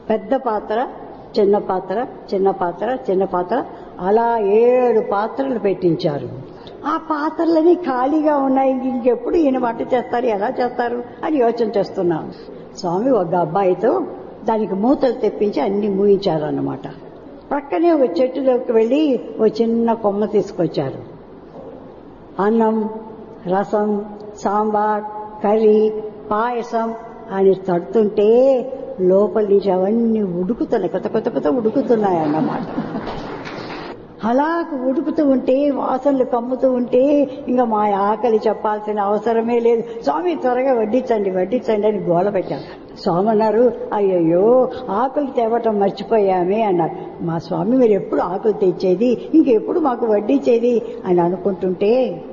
పెద్ద పాత్ర చిన్న పాత్ర చిన్న పాత్ర చిన్న పాత్ర అలా ఏడు పాత్రలు పెట్టించారు ఆ పాత్రలని ఖాళీగా ఉన్నాయి ఇంకెప్పుడు ఈయన వంట చేస్తారు ఎలా చేస్తారు అని యోచన చేస్తున్నాం స్వామి ఒక అబ్బాయితో దానికి మూతలు తెప్పించి అన్ని మూయించారన్నమాట ప్రక్కనే ఒక చెట్టులోకి వెళ్ళి ఒక చిన్న కొమ్మ తీసుకొచ్చారు అన్నం రసం సాంబార్ కర్రీ పాయసం అని తడుతుంటే లోపల నుంచి అవన్నీ ఉడుకుతున్నాయి కొత్త కొత్త కొత్త ఉడుకుతున్నాయి అన్నమాట అలా ఉడుకుతూ ఉంటే వాసనలు కమ్ముతూ ఉంటే ఇంకా మా ఆకలి చెప్పాల్సిన అవసరమే లేదు స్వామి త్వరగా వడ్డించండి వడ్డించండి అని గోల పెట్టాం స్వామి అన్నారు అయ్యయ్యో ఆకులు తేవటం మర్చిపోయామే అన్నారు మా స్వామి మీరు ఎప్పుడు ఆకులు తెచ్చేది ఇంకెప్పుడు మాకు వడ్డించేది అని అనుకుంటుంటే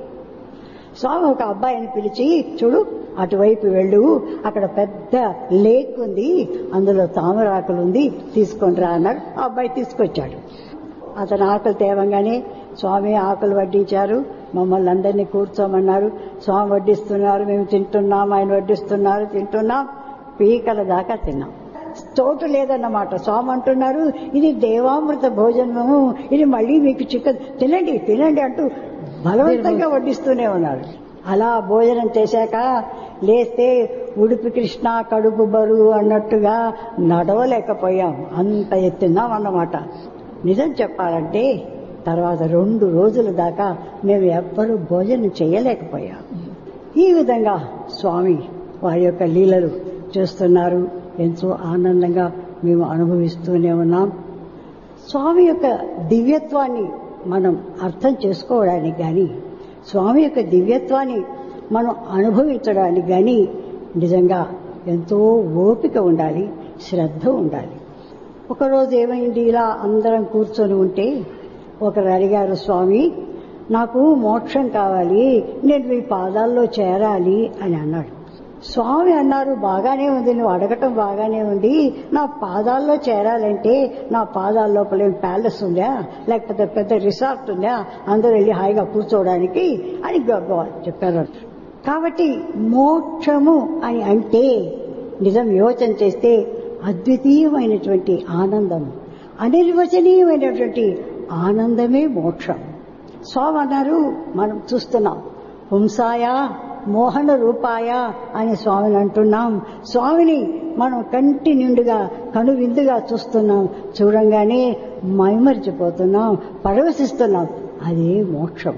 స్వామి ఒక అబ్బాయిని పిలిచి చూడు అటువైపు వెళ్ళు అక్కడ పెద్ద లేక్ ఉంది అందులో తామరాకులు ఉంది తీసుకొని రా అన్నాడు ఆ అబ్బాయి తీసుకొచ్చాడు అతను ఆకులు తేవంగానే స్వామి ఆకులు వడ్డించారు మమ్మల్ని అందరినీ కూర్చోమన్నారు స్వామి వడ్డిస్తున్నారు మేము తింటున్నాం ఆయన వడ్డిస్తున్నారు తింటున్నాం పీకల దాకా తిన్నాం చోటు లేదన్నమాట స్వామి అంటున్నారు ఇది దేవామృత భోజనము ఇది మళ్ళీ మీకు చికెన్ తినండి తినండి అంటూ బలవంతంగా వడ్డిస్తూనే ఉన్నారు అలా భోజనం చేశాక లేస్తే ఉడిపి కృష్ణ కడుపు బరువు అన్నట్టుగా నడవలేకపోయాం అంత ఎత్తున్నాం అన్నమాట నిజం చెప్పాలంటే తర్వాత రెండు రోజుల దాకా మేము ఎవ్వరూ భోజనం చేయలేకపోయాం ఈ విధంగా స్వామి వారి యొక్క లీలలు చేస్తున్నారు ఎంతో ఆనందంగా మేము అనుభవిస్తూనే ఉన్నాం స్వామి యొక్క దివ్యత్వాన్ని మనం అర్థం చేసుకోవడానికి కానీ స్వామి యొక్క దివ్యత్వాన్ని మనం అనుభవించడానికి కానీ నిజంగా ఎంతో ఓపిక ఉండాలి శ్రద్ధ ఉండాలి ఒకరోజు ఏమైంది ఇలా అందరం కూర్చొని ఉంటే ఒకరు అడిగారు స్వామి నాకు మోక్షం కావాలి నేను మీ పాదాల్లో చేరాలి అని అన్నాడు స్వామి అన్నారు బాగానే ఉంది నువ్వు అడగటం బాగానే ఉంది నా పాదాల్లో చేరాలంటే నా పాదాల లోపల ఏం ప్యాలెస్ ఉందా లేకపోతే పెద్ద రిసార్ట్ ఉందా అందరూ వెళ్ళి హాయిగా కూర్చోవడానికి అని గొప్ప చెప్పారు కాబట్టి మోక్షము అని అంటే నిజం యోచన చేస్తే అద్వితీయమైనటువంటి ఆనందం అనిర్వచనీయమైనటువంటి ఆనందమే మోక్షం స్వామి అన్నారు మనం చూస్తున్నాం పుంసాయ మోహన రూపాయ అని స్వామిని అంటున్నాం స్వామిని మనం కంటి నిండుగా కనువిందుగా చూస్తున్నాం చూడంగానే మైమరిచిపోతున్నాం పరవశిస్తున్నాం అదే మోక్షం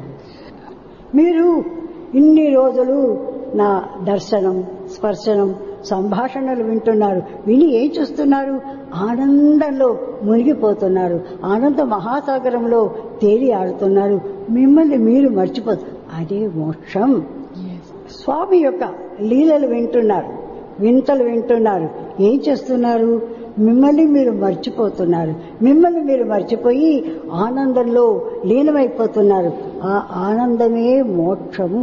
మీరు ఇన్ని రోజులు నా దర్శనం స్పర్శనం సంభాషణలు వింటున్నారు విని ఏం చూస్తున్నారు ఆనందంలో మునిగిపోతున్నారు ఆనంద మహాసాగరంలో తేలి ఆడుతున్నారు మిమ్మల్ని మీరు మర్చిపోతారు అదే మోక్షం స్వామి యొక్క లీలలు వింటున్నారు వింతలు వింటున్నారు ఏం చేస్తున్నారు మిమ్మల్ని మీరు మర్చిపోతున్నారు మిమ్మల్ని మీరు మర్చిపోయి ఆనందంలో లీనమైపోతున్నారు ఆ ఆనందమే మోక్షము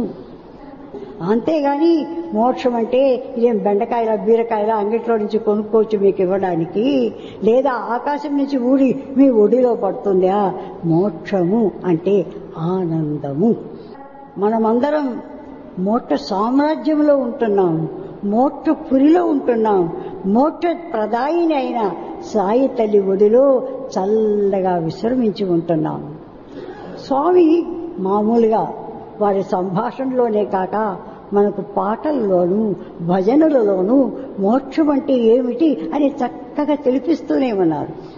అంతేగాని మోక్షం అంటే ఇదేం బెండకాయల బీరకాయల అంగిట్లో నుంచి కొనుక్కోవచ్చు మీకు ఇవ్వడానికి లేదా ఆకాశం నుంచి ఊడి మీ ఒడిలో పడుతుందా మోక్షము అంటే ఆనందము మనమందరం మోక్ష సామ్రాజ్యంలో ఉంటున్నాం మోక్ష పురిలో ఉంటున్నాం మోక్ష ప్రదాయిని అయిన సాయి తల్లి ఒడిలో చల్లగా విశ్రమించి ఉంటున్నాం స్వామి మామూలుగా వారి సంభాషణలోనే కాక మనకు పాటల్లోనూ భజనలలోనూ మోక్షం అంటే ఏమిటి అని చక్కగా తెలిపిస్తూనే ఉన్నారు